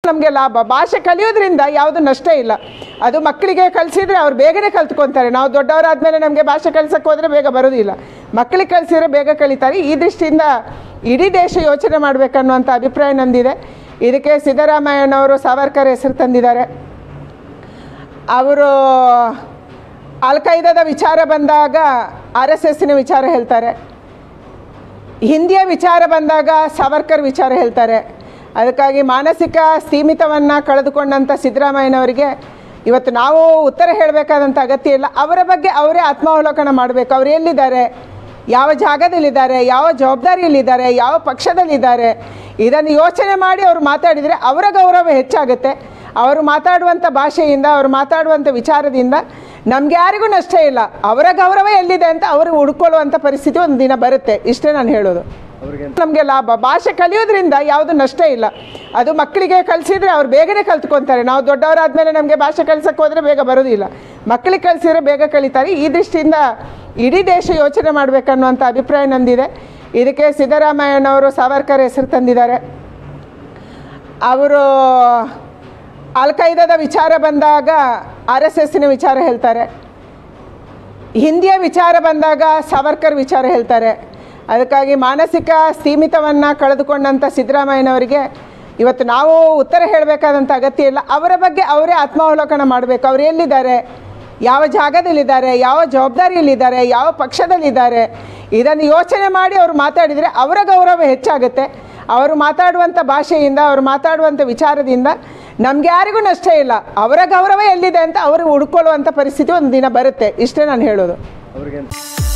ನಮಗೆ ಲಾಭ ಭಾಷೆ ಕಲಿಯೋದ್ರಿಂದ ಯಾವುದು ನಷ್ಟ ಇಲ್ಲ ಅದು ಮಕ್ಕಳಿಗೆ ಕಲಿಸಿದ್ರೆ ಅವ್ರು ಬೇಗನೆ ಕಲ್ತ್ಕೊತಾರೆ ನಾವು ದೊಡ್ಡವರಾದ್ಮೇಲೆ ನಮಗೆ ಭಾಷೆ ಕಲಿಸಕ್ಕೆ ಹೋದರೆ ಬೇಗ ಬರೋದಿಲ್ಲ ಮಕ್ಕಳಿಗೆ ಕಲಿಸಿದ್ರೆ ಬೇಗ ಕಲಿತಾರೆ ಈ ದೃಷ್ಟಿಯಿಂದ ಇಡೀ ದೇಶ ಯೋಚನೆ ಮಾಡಬೇಕನ್ನುವಂಥ ಅಭಿಪ್ರಾಯ ನಂದಿದೆ ಇದಕ್ಕೆ ಸಿದ್ದರಾಮಯ್ಯನವರು ಸಾವರ್ಕರ್ ಹೆಸರು ತಂದಿದ್ದಾರೆ ಅವರು ಅಲ್ ಖೈದಾದ ವಿಚಾರ ಬಂದಾಗ ಆರ್ ಎಸ್ ಎಸ್ಸಿನ ವಿಚಾರ ಹೇಳ್ತಾರೆ ಹಿಂದಿಯ ವಿಚಾರ ಬಂದಾಗ ಸಾವರ್ಕರ್ ವಿಚಾರ ಹೇಳ್ತಾರೆ ಅದಕ್ಕಾಗಿ ಮಾನಸಿಕ ಸ್ಥೀಮಿತವನ್ನು ಕಳೆದುಕೊಂಡಂಥ ಸಿದ್ದರಾಮಯ್ಯನವರಿಗೆ ಇವತ್ತು ನಾವು ಉತ್ತರ ಹೇಳಬೇಕಾದಂಥ ಅಗತ್ಯ ಇಲ್ಲ ಅವರ ಬಗ್ಗೆ ಅವರೇ ಆತ್ಮಾವಲೋಕನ ಮಾಡಬೇಕು ಅವ್ರು ಎಲ್ಲಿದ್ದಾರೆ ಯಾವ ಜಾಗದಲ್ಲಿದ್ದಾರೆ ಯಾವ ಜವಾಬ್ದಾರಿಯಲ್ಲಿದ್ದಾರೆ ಯಾವ ಪಕ್ಷದಲ್ಲಿದ್ದಾರೆ ಇದನ್ನು ಯೋಚನೆ ಮಾಡಿ ಅವರು ಮಾತಾಡಿದರೆ ಅವರ ಗೌರವ ಹೆಚ್ಚಾಗುತ್ತೆ ಅವರು ಮಾತಾಡುವಂಥ ಭಾಷೆಯಿಂದ ಅವರು ಮಾತಾಡುವಂಥ ವಿಚಾರದಿಂದ ನಮ್ಗೆ ಯಾರಿಗೂ ನಷ್ಟ ಇಲ್ಲ ಅವರ ಗೌರವ ಎಲ್ಲಿದೆ ಅಂತ ಅವರು ಹುಡ್ಕೊಳ್ಳುವಂಥ ಪರಿಸ್ಥಿತಿ ಒಂದು ದಿನ ಬರುತ್ತೆ ಇಷ್ಟೇ ನಾನು ಹೇಳೋದು ನಮಗೆ ಲಾಭ ಭಾಷೆ ಕಲಿಯೋದ್ರಿಂದ ಯಾವುದು ನಷ್ಟ ಇಲ್ಲ ಅದು ಮಕ್ಕಳಿಗೆ ಕಲಿಸಿದ್ರೆ ಅವ್ರು ಬೇಗನೆ ಕಲ್ತ್ಕೊತಾರೆ ನಾವು ದೊಡ್ಡವರಾದ್ಮೇಲೆ ನಮಗೆ ಭಾಷೆ ಕಲಿಸಕ್ಕೆ ಹೋದರೆ ಬೇಗ ಬರೋದಿಲ್ಲ ಮಕ್ಕಳಿಗೆ ಕಲಿಸಿದ್ರೆ ಬೇಗ ಕಲಿತಾರೆ ಈ ದೃಷ್ಟಿಯಿಂದ ಇಡೀ ದೇಶ ಯೋಚನೆ ಮಾಡಬೇಕನ್ನುವಂಥ ಅಭಿಪ್ರಾಯ ನಂದಿದೆ ಇದಕ್ಕೆ ಸಿದ್ದರಾಮಯ್ಯನವರು ಸಾವರ್ಕರ್ ಹೆಸರು ತಂದಿದ್ದಾರೆ ಅವರು ಅಲ್ ಖೈದಾದ ವಿಚಾರ ಬಂದಾಗ ಆರ್ ಎಸ್ ಎಸ್ಸಿನ ವಿಚಾರ ಹೇಳ್ತಾರೆ ಹಿಂದಿಯ ವಿಚಾರ ಬಂದಾಗ ಸಾವರ್ಕರ್ ವಿಚಾರ ಹೇಳ್ತಾರೆ ಅದಕ್ಕಾಗಿ ಮಾನಸಿಕ ಸ್ಥೀಮಿತವನ್ನು ಕಳೆದುಕೊಂಡಂಥ ಸಿದ್ದರಾಮಯ್ಯನವರಿಗೆ ಇವತ್ತು ನಾವು ಉತ್ತರ ಹೇಳಬೇಕಾದಂಥ ಅಗತ್ಯ ಇಲ್ಲ ಅವರ ಬಗ್ಗೆ ಅವರೇ ಆತ್ಮಾವಲೋಕನ ಮಾಡಬೇಕು ಅವ್ರು ಎಲ್ಲಿದ್ದಾರೆ ಯಾವ ಜಾಗದಲ್ಲಿದ್ದಾರೆ ಯಾವ ಜವಾಬ್ದಾರಿಯಲ್ಲಿದ್ದಾರೆ ಯಾವ ಪಕ್ಷದಲ್ಲಿದ್ದಾರೆ ಇದನ್ನು ಯೋಚನೆ ಮಾಡಿ ಅವರು ಮಾತಾಡಿದರೆ ಅವರ ಗೌರವ ಹೆಚ್ಚಾಗುತ್ತೆ ಅವರು ಮಾತಾಡುವಂಥ ಭಾಷೆಯಿಂದ ಅವರು ಮಾತಾಡುವಂಥ ವಿಚಾರದಿಂದ ನಮ್ಗೆ ಯಾರಿಗೂ ನಷ್ಟ ಇಲ್ಲ ಅವರ ಗೌರವ ಎಲ್ಲಿದೆ ಅಂತ ಅವರು ಹುಡ್ಕೊಳ್ಳುವಂಥ ಪರಿಸ್ಥಿತಿ ಒಂದು ದಿನ ಬರುತ್ತೆ ಇಷ್ಟೇ ನಾನು ಹೇಳೋದು ಅವ್ರಿಗೆ